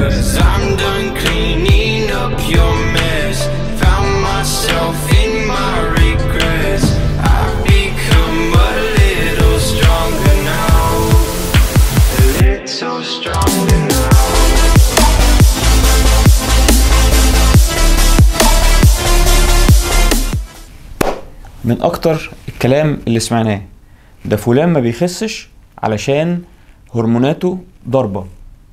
Cause I'm done cleaning up your mess. Found myself in my regrets. I've become a little stronger now. A little stronger now. من اكتر الكلام اللي سمعناه ده فلان ما بيخسش علشان هرموناته ضاربه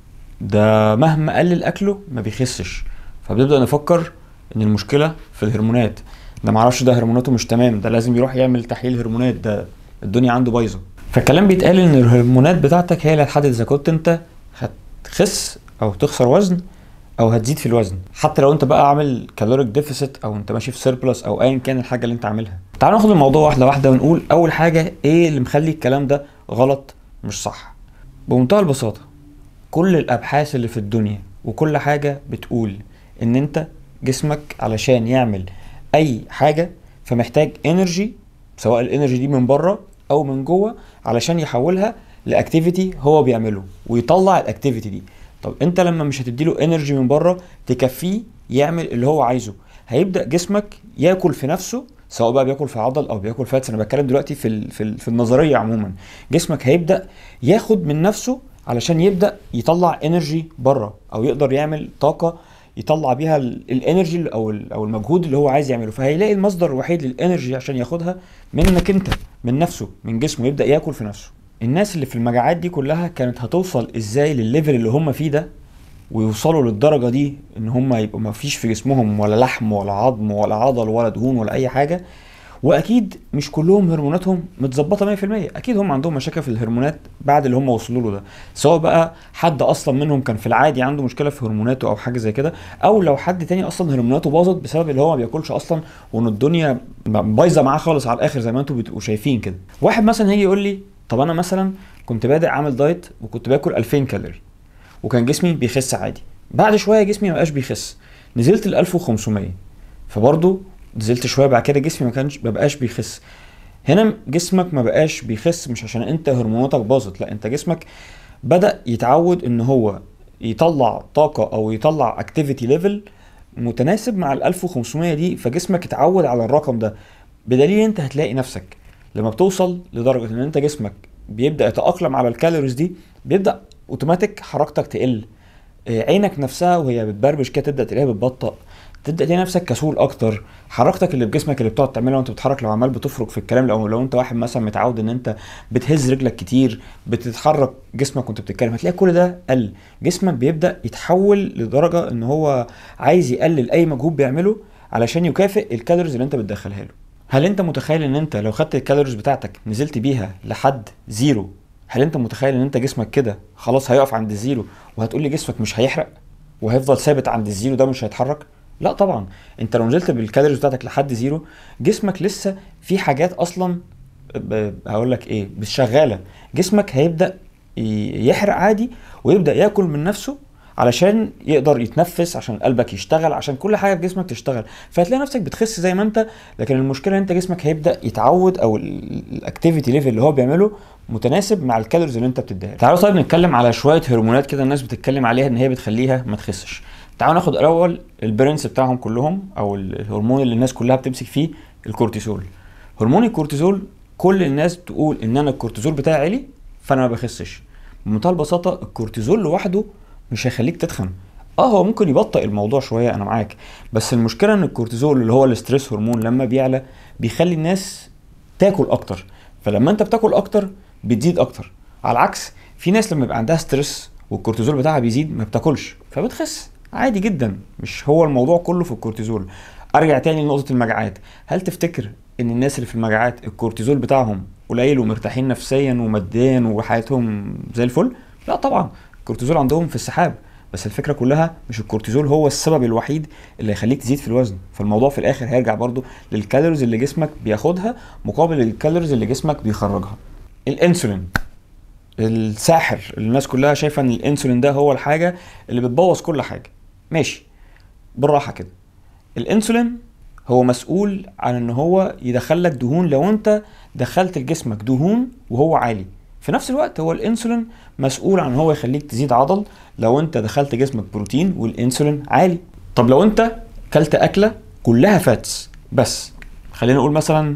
ده مهما قلل اكله ما بيخسش فبنبدا نفكر ان المشكله في الهرمونات ده معرفش ده هرموناته مش تمام ده لازم يروح يعمل تحليل هرمونات ده الدنيا عنده بايظه فالكلام بيتقال ان الهرمونات بتاعتك هي اللي هتحدد اذا كنت انت هتخس او تخسر وزن او هتزيد في الوزن حتى لو انت بقى عامل كالوريك ديفيسيت او انت ماشي في سيربلس او ايا كان الحاجه اللي انت عاملها تعالوا ناخد الموضوع واحده واحده ونقول اول حاجه ايه اللي مخلي الكلام ده غلط مش صح بمنتهى البساطه كل الابحاث اللي في الدنيا وكل حاجه بتقول ان انت جسمك علشان يعمل اي حاجه فمحتاج انرجي سواء الانرجي دي من بره او من جوه علشان يحولها لاكتيفيتي هو بيعمله ويطلع الاكتيفيتي دي طب انت لما مش هتديله انرجي من بره تكفيه يعمل اللي هو عايزه هيبدا جسمك ياكل في نفسه سواء بقى بياكل في عضل او بياكل فاتس انا بتكلم دلوقتي في ال- في, ال- في النظريه عموما جسمك هيبدا ياخد من نفسه علشان يبدا يطلع انرجي بره او يقدر يعمل طاقه يطلع بيها ال- الانرجي اللي- او ال- او المجهود اللي هو عايز يعمله فهيلاقي المصدر الوحيد للانرجي عشان ياخدها منك انت من نفسه من جسمه يبدا ياكل في نفسه الناس اللي في المجاعات دي كلها كانت هتوصل ازاي للليفل اللي هم فيه ده ويوصلوا للدرجه دي ان هم يبقوا ما فيش في جسمهم ولا لحم ولا عظم ولا عضل ولا دهون ولا اي حاجه واكيد مش كلهم هرموناتهم متظبطه 100% اكيد هم عندهم مشاكل في الهرمونات بعد اللي هم وصلوا له ده سواء بقى حد اصلا منهم كان في العادي عنده مشكله في هرموناته او حاجه زي كده او لو حد تاني اصلا هرموناته باظت بسبب اللي هو ما بياكلش اصلا وان الدنيا بايظه معاه خالص على الاخر زي ما انتم بتبقوا شايفين كده واحد مثلا هيجي يقول لي طب انا مثلا كنت بادئ عامل دايت وكنت باكل 2000 كالوري وكان جسمي بيخس عادي بعد شويه جسمي ما بقاش بيخس نزلت ل 1500 فبرضه نزلت شويه بعد كده جسمي ما كانش ما بقاش بيخس هنا جسمك ما بقاش بيخس مش عشان انت هرموناتك باظت لا انت جسمك بدا يتعود ان هو يطلع طاقه او يطلع اكتيفيتي ليفل متناسب مع ال 1500 دي فجسمك اتعود على الرقم ده بدليل انت هتلاقي نفسك لما بتوصل لدرجه ان انت جسمك بيبدا يتاقلم على الكالوريز دي بيبدا اوتوماتيك حركتك تقل آه، عينك نفسها وهي بتبربش كده تبدا تلاقيها بتبطأ تبدا تلاقي نفسك كسول اكتر حركتك اللي بجسمك اللي بتقعد تعملها وانت بتتحرك لو عمال بتفرك في الكلام لو لو انت واحد مثلا متعود ان انت بتهز رجلك كتير بتتحرك جسمك وانت بتتكلم هتلاقي كل ده قل جسمك بيبدا يتحول لدرجه ان هو عايز يقلل اي مجهود بيعمله علشان يكافئ الكالوريز اللي انت بتدخلها له هل انت متخيل ان انت لو خدت الكالوريز بتاعتك نزلت بيها لحد زيرو هل انت متخيل ان انت جسمك كده خلاص هيقف عند الزيرو وهتقول لي جسمك مش هيحرق وهيفضل ثابت عند الزيرو ده مش هيتحرك لا طبعا انت لو نزلت بالكالوريز بتاعتك لحد زيرو جسمك لسه في حاجات اصلا ب- هقول لك ايه مش شغاله جسمك هيبدا ي- يحرق عادي ويبدا ياكل من نفسه علشان يقدر يتنفس عشان قلبك يشتغل عشان كل حاجه في جسمك تشتغل فهتلاقي نفسك بتخس زي ما انت لكن المشكله ان انت جسمك هيبدا يتعود او الاكتيفيتي ليفل اللي هو بيعمله متناسب مع الكالوريز اللي انت بتديها تعالوا طيب نتكلم على شويه هرمونات كده الناس بتتكلم عليها ان هي بتخليها ما تخسش تعالوا ناخد الاول البرنس بتاعهم كلهم او الهرمون اللي الناس كلها بتمسك فيه الكورتيزول هرمون الكورتيزول كل الناس تقول ان انا الكورتيزول بتاعي عالي فانا ما بخسش بمنتهى البساطه الكورتيزول لوحده مش هيخليك تتخن اه هو ممكن يبطئ الموضوع شويه انا معاك بس المشكله ان الكورتيزول اللي هو الاستريس هرمون لما بيعلى بيخلي الناس تاكل اكتر فلما انت بتاكل اكتر بتزيد اكتر على العكس في ناس لما يبقى عندها ستريس والكورتيزول بتاعها بيزيد ما بتاكلش فبتخس عادي جدا مش هو الموضوع كله في الكورتيزول ارجع تاني لنقطه المجاعات هل تفتكر ان الناس اللي في المجاعات الكورتيزول بتاعهم قليل ومرتاحين نفسيا وماديا وحياتهم زي الفل لا طبعا الكورتيزول عندهم في السحاب بس الفكره كلها مش الكورتيزول هو السبب الوحيد اللي هيخليك تزيد في الوزن فالموضوع في الاخر هيرجع برضو للكالوريز اللي جسمك بياخدها مقابل الكالوريز اللي جسمك بيخرجها الانسولين الساحر اللي الناس كلها شايفه ان الانسولين ده هو الحاجه اللي بتبوظ كل حاجه ماشي بالراحه كده الانسولين هو مسؤول عن ان هو يدخلك دهون لو انت دخلت لجسمك دهون وهو عالي في نفس الوقت هو الانسولين مسؤول عن هو يخليك تزيد عضل لو انت دخلت جسمك بروتين والانسولين عالي طب لو انت كلت اكله كلها فاتس بس خلينا نقول مثلا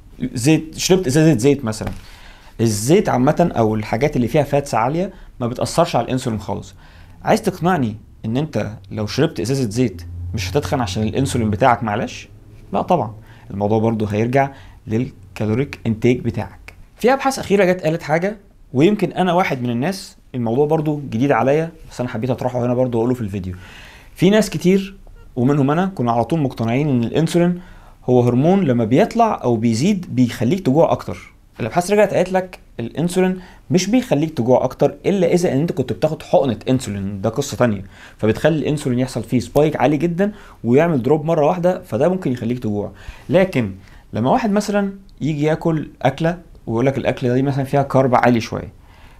زيت شربت ازازه زيت مثلا الزيت عامه او الحاجات اللي فيها فاتس عاليه ما بتاثرش على الانسولين خالص عايز تقنعني ان انت لو شربت ازازه زيت مش هتتخن عشان الانسولين بتاعك معلش لا طبعا الموضوع برضو هيرجع للكالوريك انتيك بتاعك في ابحاث اخيره جت قالت حاجه ويمكن انا واحد من الناس الموضوع برضو جديد عليا بس انا حبيت اطرحه هنا برضو واقوله في الفيديو في ناس كتير ومنهم انا كنا على طول مقتنعين ان الانسولين هو هرمون لما بيطلع او بيزيد بيخليك تجوع اكتر الابحاث رجعت قالت لك الانسولين مش بيخليك تجوع اكتر الا اذا ان انت كنت بتاخد حقنه انسولين ده قصه تانية فبتخلي الانسولين يحصل فيه سبايك عالي جدا ويعمل دروب مره واحده فده ممكن يخليك تجوع لكن لما واحد مثلا يجي ياكل اكله ويقول لك الاكله دي مثلا فيها كارب عالي شويه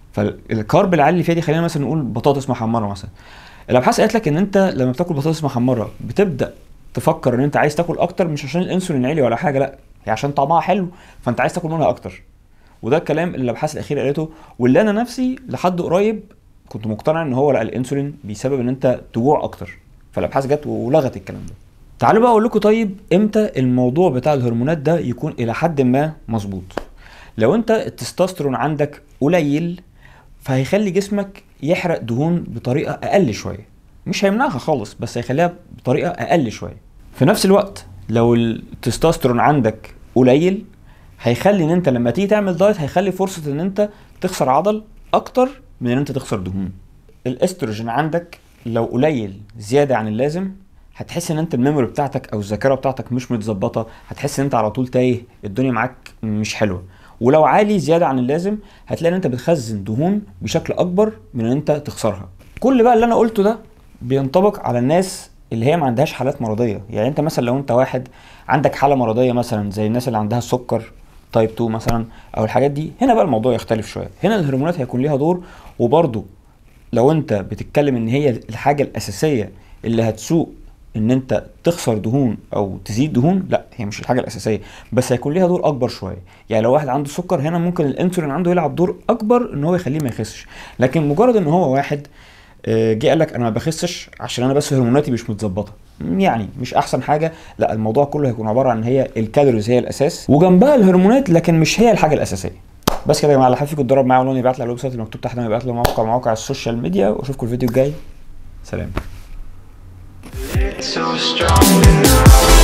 فالكارب العالي اللي فيها دي خلينا مثلا نقول بطاطس محمره مثلا الابحاث قالت لك ان انت لما بتاكل بطاطس محمره بتبدا تفكر ان انت عايز تاكل اكتر مش عشان الانسولين عالي ولا حاجه لا هي عشان طعمها حلو فانت عايز تاكل منها اكتر وده الكلام اللي الابحاث الاخيره قالته واللي انا نفسي لحد قريب كنت مقتنع ان هو لا الانسولين بيسبب ان انت تجوع اكتر فالابحاث جت ولغت الكلام ده تعالوا بقى اقول لكم طيب امتى الموضوع بتاع الهرمونات ده يكون الى حد ما مظبوط لو انت التستوستيرون عندك قليل فهيخلي جسمك يحرق دهون بطريقه اقل شويه مش هيمنعها خالص بس هيخليها بطريقه اقل شويه في نفس الوقت لو التستوستيرون عندك قليل هيخلي ان انت لما تيجي تعمل دايت هيخلي فرصه ان انت تخسر عضل اكتر من ان انت تخسر دهون الاستروجين عندك لو قليل زياده عن اللازم هتحس ان انت الميموري بتاعتك او الذاكره بتاعتك مش متظبطه هتحس ان انت على طول تايه الدنيا معاك مش حلوه ولو عالي زياده عن اللازم هتلاقي ان انت بتخزن دهون بشكل اكبر من ان انت تخسرها كل بقى اللي انا قلته ده بينطبق على الناس اللي هي ما عندهاش حالات مرضيه يعني انت مثلا لو انت واحد عندك حاله مرضيه مثلا زي الناس اللي عندها السكر تايب 2 مثلا او الحاجات دي هنا بقى الموضوع يختلف شويه هنا الهرمونات هيكون ليها دور وبرده لو انت بتتكلم ان هي الحاجه الاساسيه اللي هتسوق ان انت تخسر دهون او تزيد دهون لا هي مش الحاجه الاساسيه بس هيكون ليها دور اكبر شويه يعني لو واحد عنده سكر هنا ممكن الانسولين عنده يلعب دور اكبر ان هو يخليه ما يخسش لكن مجرد ان هو واحد آه، جه قال لك انا ما بخسش عشان انا بس هرموناتي مش متظبطه يعني مش احسن حاجه لا الموضوع كله هيكون عباره عن هي الكالوريز هي الاساس وجنبها الهرمونات لكن مش هي الحاجه الاساسيه بس كده يا جماعه اللي حابب فيكم يتدرب معايا ولون يبعت لي على الويب سايت المكتوب تحت يبعت لي موقع مواقع السوشيال ميديا واشوفكم الفيديو الجاي سلام so strong now